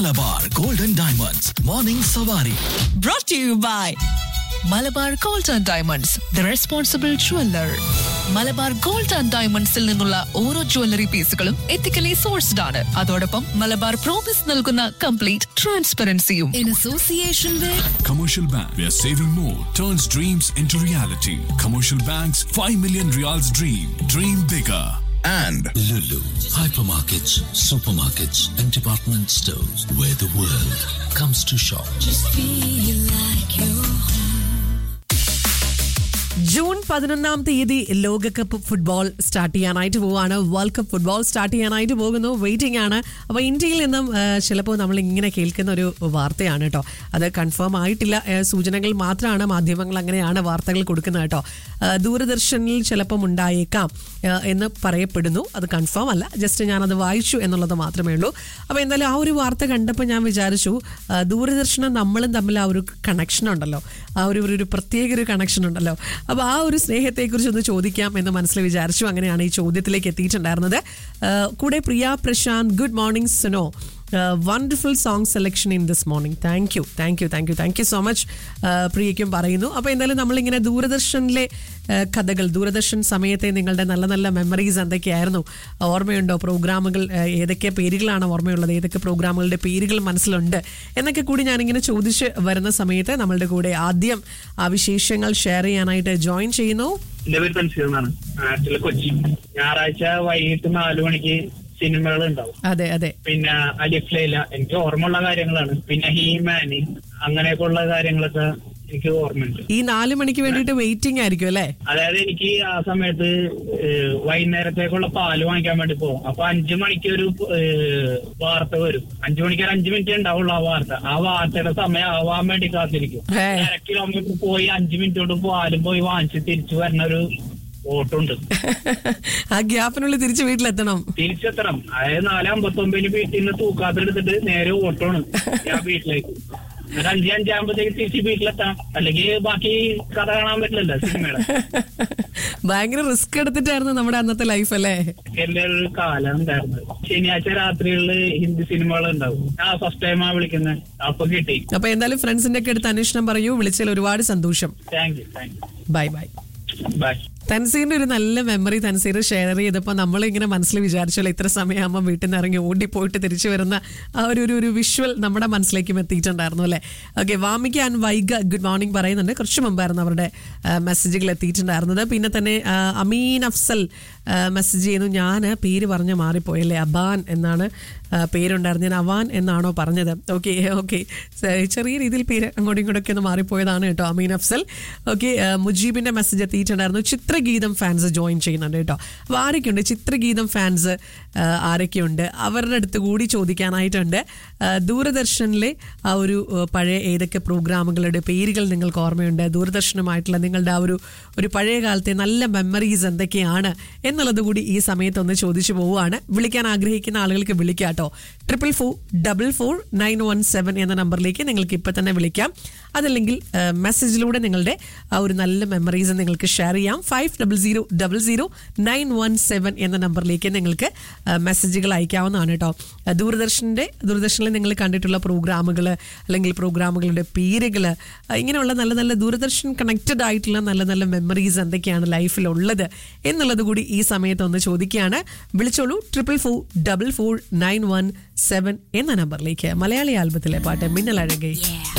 Malabar golden diamonds morning Savari brought to you by Malabar gold and diamonds the responsible jeweller Malabar gold and ഡയമണ്ട്സിൽ നിന്നുള്ള ഓരോ jewellery പീസുകളും ethically sourced ആണ് അതോടൊപ്പം മലബാർ പ്രോമിസ് നൽകുന്ന കംപ്ലീറ്റ് ട്രാൻസ്പെറൻസിയും in association with Commercial Bank, where saving more turns dreams into reality. Commercial Bank's 5 million reals dream. Dream bigger. and Lulu, hypermarkets, supermarkets, and department stores where the world comes to shop. June പതിനൊന്നാം തീയതി ലോകകപ്പ് football start ചെയ്യാനായിട്ട് പോവാണ് world cup football start ചെയ്യാനായിട്ട് പോകുന്നു waiting ആണ് അപ്പോൾ ഇന്ത്യയിൽ നിന്നും ആ, ചിലപ്പോൾ നമ്മൾ ഇങ്ങനെ കേൾക്കുന്ന ഒരു വാർത്തയാണ് കേട്ടോ അത് കൺഫേം ആയിട്ടില്ല ആ, സൂചനകൾ മാത്രമാണ് മാധ്യമങ്ങൾ അങ്ങനെയാണ് വാർത്തകൾ കൊടുക്കുന്നത് കേട്ടോ ആ, ദൂരദർശനിൽ ചിലപ്പം ഉണ്ടായേക്കാം ആ, എന്ന് പറയപ്പെടുന്നു അത് കൺഫേം അല്ല ജസ്റ്റ് ഞാനത് വായിച്ചു എന്നുള്ളത് മാത്രമേ ഉള്ളൂ അപ്പോൾ എന്തായാലും ആ ഒരു വാർത്ത കണ്ടപ്പോൾ ഞാൻ വിചാരിച്ചു ആ, ദൂരദർശനും നമ്മളും തമ്മിൽ ആ ഒരു കണക്ഷൻ ഉണ്ടല്ലോ ആ ഒരു ഒരു- ഒരു പ്രത്യേക ഒരു കണക്ഷൻ ഉണ്ടല്ലോ അപ്പോൾ ആ ഒരു സ്നേഹത്തെക്കുറിച്ച് ഒന്ന് ചോദിക്കാം എന്ന് മനസ്സിൽ വിചാരിച്ചു അങ്ങനെയാണ് ഈ ചോദ്യത്തിലേക്ക് എത്തിയിട്ടുണ്ടായിരുന്നത് ആ, കൂടെ പ്രിയ പ്രശാന്ത് ഗുഡ് മോർണിംഗ് സുനോ wonderful song selection in this morning thank you thank you thank you thank you so much പ്രിയയ്ക്കും പറയുന്നു അപ്പോൾ എന്തായാലും നമ്മളിങ്ങനെ ദൂരദർശനിലെ ആ, കഥകൾ ദൂരദർശൻ സമയത്തെ നിങ്ങളുടെ നല്ല നല്ല മെമ്മറീസ് എന്തൊക്കെയായിരുന്നു ഓർമ്മയുണ്ടോ പ്രോഗ്രാമുകൾ ആ, ഏതൊക്കെ പേരുകളാണ് ഓർമ്മയുള്ളത് ഏതൊക്കെ പ്രോഗ്രാമുകളുടെ പേരുകൾ മനസ്സിലുണ്ട് എന്നൊക്കെ കൂടി ഞാനിങ്ങനെ ചോദിച്ച് വരുന്ന സമയത്ത് നമ്മളുടെ കൂടെ ആദ്യം ആ വിശേഷങ്ങൾ ഷെയർ ചെയ്യാനായിട്ട് ജോയിൻ ചെയ്യുന്നു എന്റെ പേര് തൻസീർ എന്നാണ് നാട്ടിലെ കൊച്ചി ഞായറാഴ്ച വൈകിട്ട് നാലു മണിക്ക് സിനിമകൾ ഉണ്ടാവും അതെ അതെ പിന്നെ അലിഫ് ലൈല എനിക്ക് ഓർമ്മയുള്ള കാര്യങ്ങളാണ് പിന്നെ ഹീമാന് അങ്ങനെയൊക്കെ ഉള്ള കാര്യങ്ങളൊക്കെ എനിക്ക് ഓർമ്മയുണ്ട് ഈ നാല് മണിക്ക് വേണ്ടിയിട്ട് വെയിറ്റിംഗ് ആയിരിക്കും അല്ലേ അതായത് എനിക്ക് ആ സമയത്ത് ഏഹ്, വൈകുന്നേരത്തേക്കുള്ള പാല് വാങ്ങിക്കാൻ വേണ്ടി പോകും അപ്പൊ അഞ്ചു മണിക്ക് ഒരു ഏഹ്, വാർത്ത വരും അഞ്ചു മണിക്ക് ഒരു അഞ്ചു മിനിറ്റ് ഉണ്ടാവുള്ളൂ ആ വാർത്ത ആ വാർത്തയുടെ സമയം ആവാൻ വേണ്ടി കാത്തിരിക്കും ഹേ. അര കിലോമീറ്റർ പോയി അഞ്ചു മിനിറ്റ് കൊണ്ട് പാലും പോയി വാങ്ങിച്ച് തിരിച്ചു വരുന്ന ഒരു ഓട്ടമുണ്ട് ആ ഗ്യാപ്പിനുള്ളിൽ തിരിച്ച് വീട്ടിലെത്തണം തിരിച്ചെത്തണം അതായത് നാല് അമ്പത്തൊമ്പതിന് വീട്ടിൽ നിന്ന് തൂക്കാത്തെടുത്തിട്ട് നേരെ ഓട്ടമാണ് ഞാൻ വീട്ടിലേക്ക് എന്നിട്ട് അഞ്ച് അഞ്ചാകുമ്പോഴത്തേക്ക് തിരിച്ച് വീട്ടിലെത്താം അല്ലെങ്കിൽ ബാക്കി കഥ കാണാൻ പറ്റില്ലല്ലോ സിനിമയുടെ ഭയങ്കര റിസ്ക് എടുത്തിട്ടായിരുന്നു നമ്മുടെ അന്നത്തെ ലൈഫ് അല്ലേ എന്റെ ഒരു കാലം ഉണ്ടായിരുന്നത് ശനിയാഴ്ച രാത്രികളിൽ ഹിന്ദി സിനിമകൾ ഉണ്ടാവും ആ ഫസ്റ്റ് ടൈമാ വിളിക്കുന്നത് അപ്പൊ കിട്ടി അപ്പൊ എന്തായാലും ഫ്രണ്ട്സിന്റെ ഒക്കെ അടുത്ത് അന്വേഷണം പറയൂ വിളിച്ചതിൽ ഒരുപാട് സന്തോഷം thank you thank bye bye you bye തൻസീറിന്റെ ഒരു നല്ല മെമ്മറി തൻസീർ ഷെയർ ചെയ്തപ്പോൾ നമ്മൾ ഇങ്ങനെ മനസ്സിൽ വിചാരിച്ചല്ലോ ഇത്ര സമയമാകുമ്പോൾ വീട്ടിൽ നിന്ന് ഇറങ്ങി ഓടിപ്പോയിട്ട് തിരിച്ചു വരുന്ന ആ ഒരു ഒരു ഒരു വിഷ്വൽ നമ്മുടെ മനസ്സിലേക്കും എത്തിയിട്ടുണ്ടായിരുന്നു അല്ലേ okay Vamika and Vaiga good morning പറയുന്നുണ്ട് കുറച്ച് മുമ്പായിരുന്നു അവരുടെ മെസ്സേജുകൾ എത്തിയിട്ടുണ്ടായിരുന്നത് പിന്നെ തന്നെ ആ, അമീൻ അഫ്സൽ മെസ്സേജ് ചെയ്യുന്നു ഞാൻ പേര് പറഞ്ഞ് മാറിപ്പോയല്ലേ അബാൻ എന്നാണ് ആ, പേരുണ്ടായിരുന്നത് ഞാൻ അവാൻ എന്നാണോ പറഞ്ഞത് ഓക്കെ ഓക്കെ ചെറിയ രീതിയിൽ പേര് അങ്ങോട്ടും ഇങ്ങോട്ടൊക്കെ ഒന്ന് മാറിപ്പോയതാണ് കേട്ടോ അമീൻ അഫ്സൽ ഓക്കെ മുജീബിന്റെ മെസ്സേജ് എത്തിയിട്ടുണ്ടായിരുന്നു ചിത്രഗീതം ഫാൻസ് ജോയിൻ ചെയ്യുന്നുണ്ട് കേട്ടോ അപ്പോൾ ആരൊക്കെയുണ്ട് ചിത്രഗീതം ഫാൻസ് ആരൊക്കെയുണ്ട് അവരുടെ അടുത്ത് കൂടി ചോദിക്കാനായിട്ടുണ്ട് ആ, ദൂരദർശനിലെ ആ ഒരു ആ, പഴയ ഏതൊക്കെ പ്രോഗ്രാമുകളുടെ പേരുകൾ നിങ്ങൾക്ക് ഓർമ്മയുണ്ട് ദൂരദർശനുമായിട്ടുള്ള നിങ്ങളുടെ ആ ഒരു ഒരു പഴയ കാലത്തെ നല്ല മെമ്മറീസ് എന്തൊക്കെയാണ് എന്നുള്ളത് കൂടി ഈ സമയത്ത് ഒന്ന് ചോദിച്ചു പോവുകയാണ് വിളിക്കാൻ ആഗ്രഹിക്കുന്ന ആളുകൾക്ക് വിളിക്കാം കേട്ടോ triple four double four nine one seven എന്ന നമ്പറിലേക്ക് നിങ്ങൾക്ക് ഇപ്പം തന്നെ വിളിക്കാം അതല്ലെങ്കിൽ മെസ്സേജിലൂടെ നിങ്ങളുടെ ആ ഒരു നല്ല മെമ്മറീസ് നിങ്ങൾക്ക് ഷെയർ ചെയ്യാം five double zero double zero nine one seven എന്ന നമ്പറിലേക്ക് നിങ്ങൾക്ക് ആ, മെസ്സേജുകൾ അയക്കാവുന്നതാണ് കേട്ടോ ആ, ദൂരദർശൻ്റെ ദൂരദർശനിൽ നിങ്ങൾ കണ്ടിട്ടുള്ള പ്രോഗ്രാമുകൾ അല്ലെങ്കിൽ പ്രോഗ്രാമുകളുടെ പേരുകൾ ഇങ്ങനെയുള്ള നല്ല നല്ല ദൂരദർശൻ കണക്റ്റഡ് ആയിട്ടുള്ള നല്ല നല്ല മെമ്മറീസ് എന്തൊക്കെയാണ് ലൈഫിൽ ഉള്ളത് എന്നുള്ളത് കൂടി ഈ സമയത്ത് ഒന്ന് ചോദിക്കുകയാണ് വിളിച്ചോളൂ triple four double four nine one seven എന്ന നമ്പറിലേക്ക് മലയാളി ആൽബത്തിലെ പാട്ട് മിന്നലഴകെ